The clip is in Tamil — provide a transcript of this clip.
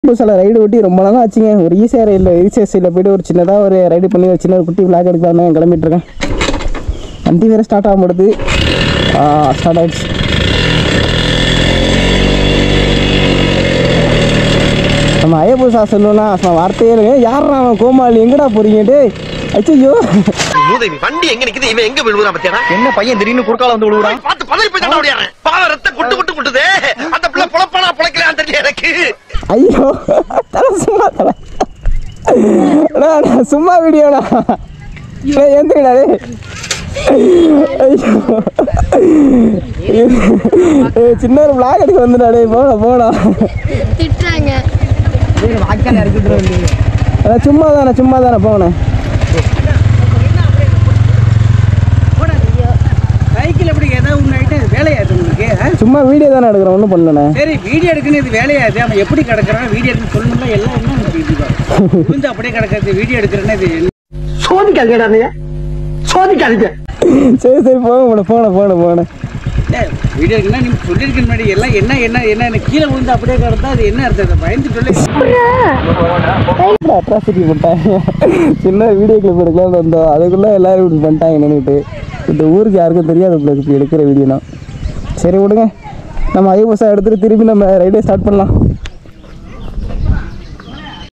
புதுசில் ரைடு ஓட்டி ரொம்ப நாளாக ஆச்சுங்க ஒரு ஈஸியாக ரைடில் ஈஸியாக சைடில் போயிட்டு ஒரு சின்னதாக ஒரு ரைடு பண்ணி ஒரு சின்ன ஒரு குட்டி விளாக் எடுக்கலாம் கிளம்பிட்டு இருக்கேன் வண்டி வேறு ஸ்டார்ட் ஆக மாட்டுது ஸ்டார்ட் ஆயிடுச்சு நம்ம ஐயப்பூசா சொல்லணும்னா சும்மா வார்த்தையே இல்லை யாரா அவன் கோமாளி எங்கடா போறீங்க டேய் அச்சோ மூதேவி வண்டி எங்க நிக்குது இவன் எங்க விழுவுறான் பத்தியாடா என்ன பையன் திடீர்னு குறுக்கால வந்து விழுவுறான் பார்த்து பதறி போய் தானே ஓடியாரன் பாவ ரத்த குட்டு குட்டு குட்டுதே அந்த பிள்ளை பொழப்பானா பொழைக்கலான்னு தெரியல எனக்கு ஐயோ தலை சும்மா தலை அண்ணா, நான் சும்மா வீடியோண்ணா ஏந்துக்கடா டேய் ஐயோ ஏய், சின்ன ஒரு vlog எடுக்க வந்துடா டேய் போடா போடா திட்டுறாங்க அதான் சும்மா தானே சும்மா தானே போனே சைக்கிள் எப்படி ஏதாவது ஒன்று ஆகிட்டு வேலையாது உங்களுக்கு ஆ? சும்மா வீடியோ தானே எடுக்கிறேன் ஒன்றும் பண்ணலண்ணே சரி வீடியோ எடுக்கணும் இது வேலையாது அவன் எப்படி கிடக்குறான் வீடியோ எடுக்க சொல்லணும்ல எல்லாம் என்ன உங்களுக்கு இதுதான் விழுந்து அப்படியே கிடக்கிறது வீடியோ எடுக்கிறேன்னா இது என்ன? சோதிக்காதீங்கடா நீ சோதிக்காதீங்க சரி சரி போங்க போன போன போன போன ஏய், வீடியோ எடுக்கணும் நீங்க சொல்லியிருக்க முன்னாடி எல்லாம் என்ன என்ன என்ன என்ன கீழே விழுந்து அப்படியே கிடந்தா அது என்ன அர்த்தம் அதை பயந்து சொல்லி அட்ராசிட்டி பண்ணிட்டாங்க சின்ன வீடியோ கிளிப் எடுக்கலாம்னு வந்தோம் அதுக்குள்ளே எல்லாரும் இப்படி பண்ணிட்டாங்க நின்றுட்டு இந்த ஊருக்கு யாருக்கும் தெரியாது இப்படி இப்படி எடுக்கிற வீடியோனா சரி விடுங்க நம்ம ஐயோசா எடுத்துகிட்டு திருப்பி நம்ம ரைடே ஸ்டார்ட் பண்ணலாம்